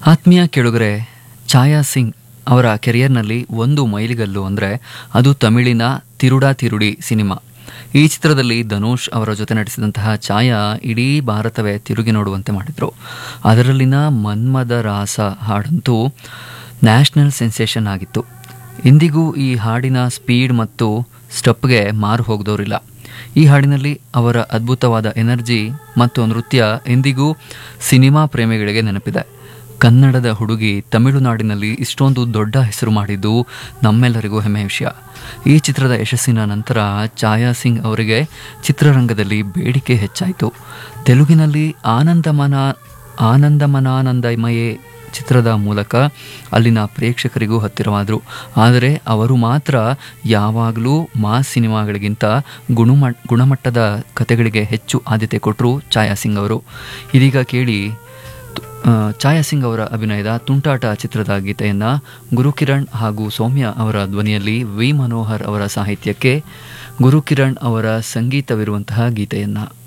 ಆತ್ಮೀಯ ಕೆಳುಗರೆ ಛಾಯಾ ಸಿಂಗ್ ಅವರ ಕೆರಿಯರ್ನಲ್ಲಿ ಒಂದು ಮೈಲಿಗಲ್ಲು ಅಂದರೆ ಅದು ತಮಿಳಿನ ತಿರುಡಾ ತಿರುಡಿ ಸಿನಿಮಾ ಈ ಚಿತ್ರದಲ್ಲಿ ಧನುಷ್ ಅವರ ಜೊತೆ ನಟಿಸಿದಂತಹ ಛಾಯಾ ಇಡೀ ಭಾರತವೇ ತಿರುಗಿ ನೋಡುವಂತೆ ಮಾಡಿದರು ಅದರಲ್ಲಿನ ಮನ್ಮದ ರಾಸ ಹಾಡಂತೂ ನ್ಯಾಷನಲ್ ಸೆನ್ಸೇಷನ್ ಆಗಿತ್ತು ಇಂದಿಗೂ ಈ ಹಾಡಿನ ಸ್ಪೀಡ್ ಮತ್ತು ಸ್ಟೆಪ್ಗೆ ಮಾರು ಹೋಗದವರಿಲ್ಲ ಈ ಹಾಡಿನಲ್ಲಿ ಅವರ ಅದ್ಭುತವಾದ ಎನರ್ಜಿ ಮತ್ತು ನೃತ್ಯ ಇಂದಿಗೂ ಸಿನಿಮಾ ಪ್ರೇಮಿಗಳಿಗೆ ನೆನಪಿದೆ ಕನ್ನಡದ ಹುಡುಗಿ ತಮಿಳುನಾಡಿನಲ್ಲಿ ಇಷ್ಟೊಂದು ದೊಡ್ಡ ಹೆಸರು ಮಾಡಿದ್ದು ನಮ್ಮೆಲ್ಲರಿಗೂ ಹೆಮ್ಮೆಯ ವಿಷಯ ಈ ಚಿತ್ರದ ಯಶಸ್ಸಿನ ನಂತರ ಛಾಯಾ ಸಿಂಗ್ ಅವರಿಗೆ ಚಿತ್ರರಂಗದಲ್ಲಿ ಬೇಡಿಕೆ ಹೆಚ್ಚಾಯಿತು ತೆಲುಗಿನಲ್ಲಿ ಆನಂದಮನ ಆನಂದಮನಾನಂದಮಯೇ ಚಿತ್ರದ ಮೂಲಕ ಅಲ್ಲಿನ ಪ್ರೇಕ್ಷಕರಿಗೂ ಹತ್ತಿರವಾದರು ಆದರೆ ಅವರು ಮಾತ್ರ ಯಾವಾಗಲೂ ಮಾಸ್ ಸಿನಿಮಾಗಳಿಗಿಂತ ಗುಣಮ ಗುಣಮಟ್ಟದ ಕಥೆಗಳಿಗೆ ಹೆಚ್ಚು ಆದ್ಯತೆ ಕೊಟ್ಟರು ಛಾಯಾ ಸಿಂಗ್ ಅವರು ಇದೀಗ ಕೇಳಿ ತು- ಆ, ಛಾಯಾ ಸಿಂಗ್ ಅವರ ಅಭಿನಯದ ತುಂಟಾಟ ಚಿತ್ರದ ಗೀತೆಯನ್ನು ಗುರುಕಿರಣ್ ಹಾಗೂ ಸೌಮ್ಯ ಅವರ ಧ್ವನಿಯಲ್ಲಿ ವಿ ಮನೋಹರ್ ಅವರ ಸಾಹಿತ್ಯಕ್ಕೆ ಗುರುಕಿರಣ್ ಅವರ ಸಂಗೀತವಿರುವಂತಹ ಗೀತೆಯನ್ನು